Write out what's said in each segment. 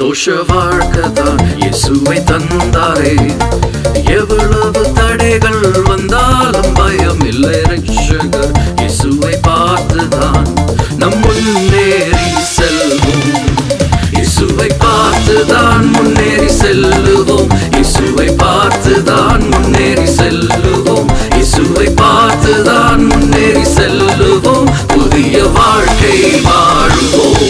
சந்தோஷ வாழ்க்கைதான் இயேசுவை தந்தாரே எவ்வளவு தடைகள் வந்தாலும் பயம் இல்லை ரட்சகர் இயேசுவை பார்த்துதான் நம் முன்னேறி செல்வோம் இயேசுவை பார்த்துதான் முன்னேறி செல்லுவோம் இயேசுவை பார்த்துதான் முன்னேறி செல்லுவோம் இயேசுவை பார்த்துதான் முன்னேறி செல்லுவோம் புதிய வாழ்க்கை வாழுவோம்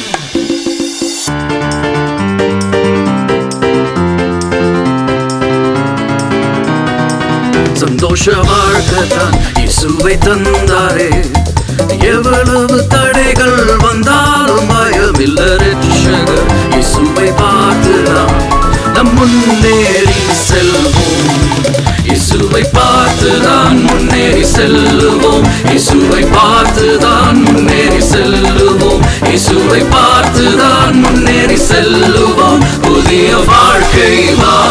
சந்தோஷ வாழ்க்கைதான் இயேசுவை தந்தாரே எவ்வளவு தடைகள் வந்தாலும் பயமில்ல ரட்சகர் இயேசுவை பார்த்துதான் நம் முன்னேறி செல்வோம் இயேசுவை பார்த்துதான் முன்னேறி செல்லுவோம் இயேசுவை பார்த்துதான் முன்னேறி செல்லுவோம் இயேசுவை பார்த்துதான் முன்னேறி செல்லுவோம் புதிய வாழ்க்கை வா